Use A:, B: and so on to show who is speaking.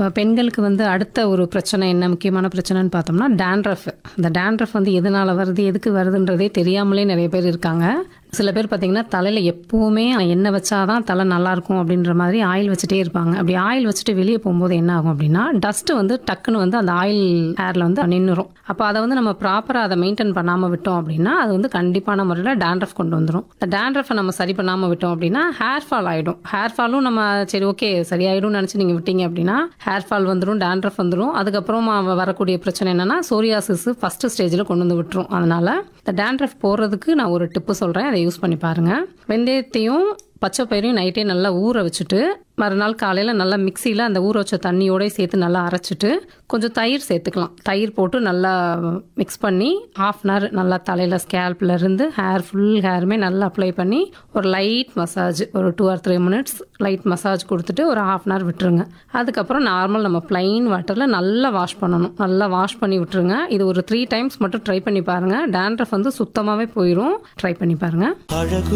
A: இப்போ பெண்களுக்கு வந்து அடுத்த ஒரு பிரச்சனை என்ன முக்கியமான பிரச்சனைன்னு பார்த்தோம்னா டேண்ட்ரஃப் இந்த டேண்ட்ரஃப் வந்து எதனால் வருது எதுக்கு வருதுன்றதே தெரியாமலே நிறைய பேர் இருக்காங்க சில பேர் பார்த்தீங்கன்னா தலையில் எப்போவுமே எண்ணெய் வச்சாதான் தலை நல்லாயிருக்கும் அப்படின்ற மாதிரி ஆயில் வச்சுட்டே இருப்பாங்க அப்படி ஆயில் வச்சுட்டு வெளியே போகும்போது என்ன ஆகும் அப்படின்னா டஸ்ட்டு வந்து டக்குன்னு வந்து அந்த ஆயில் ஏரில் வந்து நின்றுரும் அப்போ அதை வந்து நம்ம ப்ராப்பராக அதை மெயின்டைன் பண்ணாமல் விட்டோம் அப்படின்னா அது வந்து கண்டிப்பான முறையில் டேண்ட்ரஃப் கொண்டு வந்துடும் இந்த டேண்ட்ரஃபை நம்ம சரி பண்ணாமல் விட்டோம் அப்படின்னா ஹேர் ஃபால் ஆகிடும் ஹேர் ஃபாலும் நம்ம சரி ஓகே சரியாயிடும்னு நினச்சி நீங்கள் விட்டீங்க அப்படின்னா ஹேர் ஃபால் வந்துடும் டேண்ட்ரஃப் வந்துடும் அதுக்கப்புறமா வ- வரக்கூடிய பிரச்சனை என்னன்னா சோரியாசிஸ் ஃபர்ஸ்ட் ஸ்டேஜில் கொண்டு வந்து விட்டுரும் அதனால இந்த டேண்ட்ரஃப் போகிறதுக்கு நான் ஒரு டிப்பு சொல்கிறேன் அதை யூஸ் பண்ணி பாருங்கள் வெந்தயத்தையும் பச்சை பயிரையும் நைட்டே நல்லா ஊற வச்சுட்டு மறுநாள் காலையில் நல்லா மிக்சியில் அந்த ஊற வச்ச தண்ணியோட சேர்த்து நல்லா அரைச்சிட்டு கொஞ்சம் தயிர் சேர்த்துக்கலாம் தயிர் போட்டு நல்லா மிக்ஸ் பண்ணி ஹாஃப் அன் ஹவர் நல்லா தலையில் ஸ்கேல்ப்ல இருந்து ஹேர் ஃபுல் ஹேருமே நல்லா அப்ளை பண்ணி ஒரு லைட் மசாஜ் ஒரு two or three minutes light massage கொடுத்துட்டு ஒரு ஹாஃப் அன் ஹவர் விட்டுருங்க அதுக்கப்புறம் நார்மல் நம்ம plain வாட்டரில் நல்லா வாஷ் பண்ணணும் நல்லா வாஷ் பண்ணி விட்டுருங்க இது ஒரு த்ரீ டைம்ஸ் மட்டும் ட்ரை பண்ணி பாருங்கள் டேண்ட்ரஃப் வந்து சுத்தமாகவே போயிடும் ட்ரை பண்ணி பாருங்கள்
B: அழகு